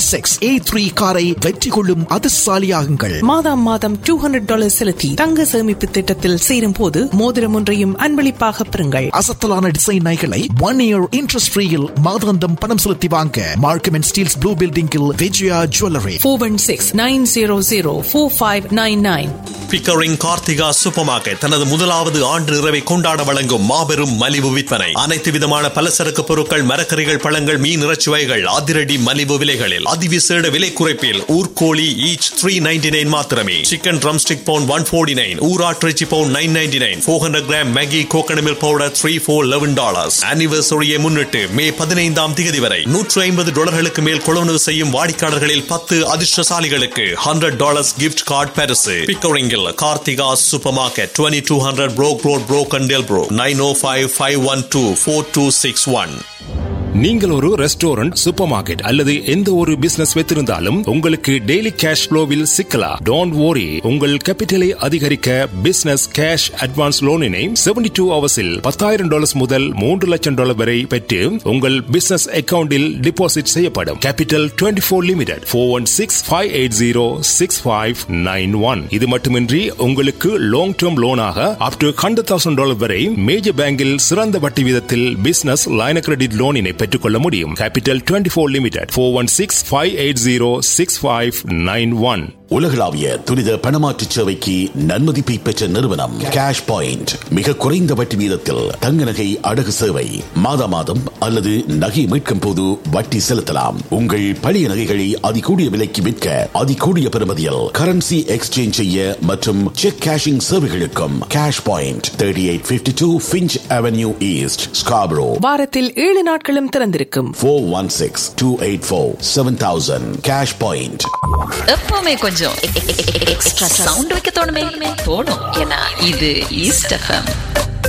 six A three காரை வெற்றி கொள்ளும் அதிர்ஷ்டசாலியாகுங்கள் மாதம் மாதம் டூ ஹண்ட்ரட் டாலர் செலுத்தி தங்க சேமிப்பு திட்டத்தில் சேரும் போது மோதிரம் ஒன்றையும் அன்பளிப்பாக பெறுங்கள் அசத்தலான டிசைன் நகைகளை ஒன் இயர் இன்ட்ரெஸ்ட் ஃப்ரீயில் மாதாந்தம் பணம் செலுத்தி வாங்க மார்க்கம் அண்ட் ஸ்டீல்ஸ் ப்ளூ பில்டிங்கில் Vijaya jewellery four one six nine zero zero four five nine nine Pickering Karthika super market தனது முதலாவது ஆண்டு நிறைவை கொண்டாட வழங்கும் மாபெரும் மலிவு விற்பனை அனைத்து விதமான பலசரக்கு பொருட்கள் மரக்கறிகள் பழங்கள் மீன் இறைச்சி வகைகள் அதிரடி மலிவு விலைகளில் அதிவிசேட விலை குறைப்பில் ஊர்கோழி ஈச் த்ரீ நைன்டி நைன் மாத்திரமே chicken drumstick pound one forty nine ஊராட்டிறைச்சி pound nine ninety nine four hundred gram Maggi coconut milk powder three four eleven dollars ஆனிவர்சரியை முன்னிட்டு மே பதினைந்தாம் தேதி வரை நூற்று ஐம்பது டாலர்களுக்கு மேல் கொள்வனவு செய்யும் வாடிக்கையாளர்களில் பத்து அதிர்ஷ்டசாலிகளுக்கு ஹண்ட்ரட் டாலர்ஸ் கிஃப்ட் கார்டு பரிசு பிக்கரிங்கில் Karthika super market twenty two hundred Brock road Brock அண்டேல் ப்ரோ nine O five five one two four two six one நீங்கள் ஒரு ரெஸ்டாரண்ட் சூப்பர் மார்க்கெட் அல்லது எந்த ஒரு பிசினஸ் வைத்திருந்தாலும் உங்களுக்கு டெய்லி கேஷ் ஃப்ளோவில் சிக்கலாம் டோன்ட் worry உங்கள் கேபிட்டலை அதிகரிக்க பிசினஸ் கேஷ் அட்வான்ஸ் லோனினை செவன்டி டூ ஹவர்ஸில் பத்தாயிரம் டாலர்ஸ் முதல் மூன்று லட்சம் டாலர் வரை பெற்று உங்கள் பிசினஸ் அக்கவுண்டில் டிபாசிட் செய்யப்படும் capital twenty four limited four one six five eight zero six five nine one இது மட்டுமின்றி உங்களுக்கு லாங் டேர்ம் லோனாக up to hundred thousand dollar வரை மேஜர் பேங்கில் சிறந்த வட்டி வீதத்தில் பிசினஸ் லைன கிரெடிட் லோனினை பெற்றுக்கொள்ள முடியும் capital twenty four limited four one six five eight zero six five nine one உலகளாவிய துரித பணமாற்று சேவைக்கு நன்மதிப்பை பெற்ற நிறுவனம் கேஷ் பாயிண்ட் மிக குறைந்த வட்டி வீதத்தில் தங்க நகை அடகு சேவை மாதா மாதம் அல்லது நகை மீட்கும் போது வட்டி செலுத்தலாம் உங்கள் பழைய நகைகளை அதிகூடிய விலைக்கு விற்க அதிகூடிய பெறுமதியில் கரன்சி எக்ஸ்சேஞ்ச் செய்ய மற்றும் செக் கேஷிங் சேவைகளுக்கும் cash point thirty eight fifty two Finch avenue east Scarborough வாரத்தில் ஏழு நாட்களும் திறந்திருக்கும் four one six two eight four seven thousand cash point எப்பவுமே கொஞ்சம் எக்ஸ்ட்ரா சவுண்ட் வைக்க தோணுமே தோணும் ஏன்னா இது ஈஸ்ட் எஃப்எம்